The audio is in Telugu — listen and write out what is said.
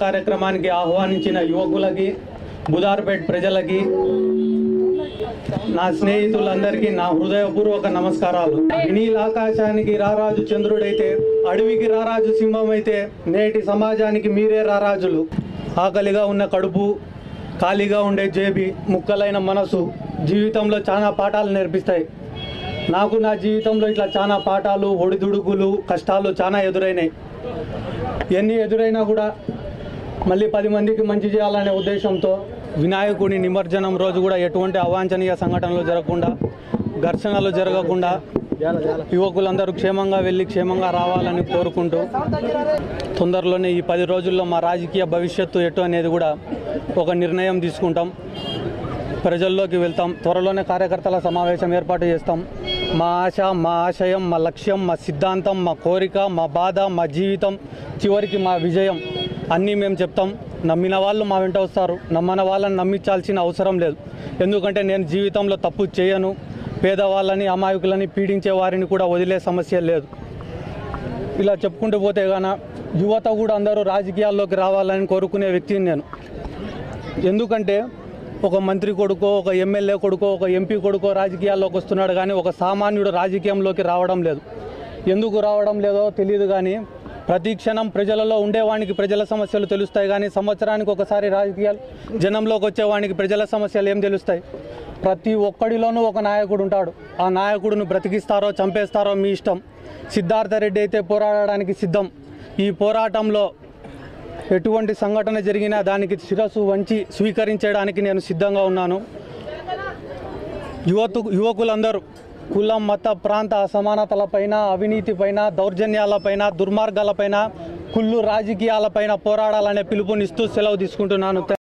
కార్యక్రమానికి ఆహ్వానించిన యువకులకి బుదార్పేట్ ప్రజలకి నా స్నేహితులందరికీ నా హృదయపూర్వక నమస్కారాలు నీల ఆకాశానికి రారాజు చంద్రుడైతే అడవికి రారాజు సింహం అయితే నేటి సమాజానికి మీరే రారాజులు ఆకలిగా ఉన్న కడుపు ఖాళీగా ఉండే జేబి ముక్కలైన మనసు జీవితంలో చాలా పాఠాలు నేర్పిస్తాయి నాకు నా జీవితంలో ఇట్లా చాలా పాఠాలు ఒడిదుడుకులు కష్టాలు చాలా ఎదురైనాయి ఎన్ని ఎదురైనా కూడా మళ్ళీ పది మందికి మంచి చేయాలనే ఉద్దేశంతో వినాయకుడి నిమజ్జనం రోజు కూడా ఎటువంటి అవాంఛనీయ సంఘటనలు జరగకుండా ఘర్షణలు జరగకుండా యువకులందరూ క్షేమంగా వెళ్ళి క్షేమంగా రావాలని కోరుకుంటూ తొందరలోనే ఈ పది రోజుల్లో మా రాజకీయ భవిష్యత్తు ఎటు అనేది కూడా ఒక నిర్ణయం తీసుకుంటాం ప్రజల్లోకి వెళ్తాం త్వరలోనే కార్యకర్తల సమావేశం ఏర్పాటు చేస్తాం మా ఆశ మా ఆశయం మా లక్ష్యం మా సిద్ధాంతం మా కోరిక మా బాధ మా జీవితం చివరికి మా విజయం అన్నీ మేము చెప్తాం నమ్మిన వాళ్ళు మా వెంట వస్తారు నమ్మన వాళ్ళని నమ్మించాల్సిన అవసరం లేదు ఎందుకంటే నేను జీవితంలో తప్పు చేయను పేదవాళ్ళని అమాయకులని పీడించే వారిని కూడా వదిలే సమస్య లేదు ఇలా చెప్పుకుంటూ పోతే గాన యువత కూడా అందరూ రాజకీయాల్లోకి రావాలని కోరుకునే వ్యక్తిని నేను ఎందుకంటే ఒక మంత్రి కొడుకో ఒక ఎమ్మెల్యే కొడుకో ఒక ఎంపీ కొడుకో రాజకీయాల్లోకి వస్తున్నాడు కానీ ఒక సామాన్యుడు రాజకీయంలోకి రావడం లేదు ఎందుకు రావడం లేదో తెలియదు కానీ ప్రతి క్షణం ప్రజలలో ఉండేవానికి ప్రజల సమస్యలు తెలుస్తాయి కానీ సంవత్సరానికి ఒకసారి రాజకీయాలు జనంలోకి వచ్చేవానికి ప్రజల సమస్యలు ఏం తెలుస్తాయి ప్రతి ఒక్కడిలోనూ ఒక నాయకుడు ఉంటాడు ఆ నాయకుడును బ్రతికిస్తారో చంపేస్తారో మీ ఇష్టం సిద్ధార్థ రెడ్డి అయితే పోరాడడానికి సిద్ధం ఈ పోరాటంలో ఎటువంటి సంఘటన జరిగినా దానికి శిరస్సు వంచి స్వీకరించడానికి నేను సిద్ధంగా ఉన్నాను యువతు యువకులందరూ కులం మత ప్రాంత అసమానతలపైన అవినీతిపైన దౌర్జన్యాలపైన దుర్మార్గాలపైన కుళ్ళు రాజకీయాలపైన పోరాడాలనే పిలుపునిస్తూ సెలవు తీసుకుంటున్నాను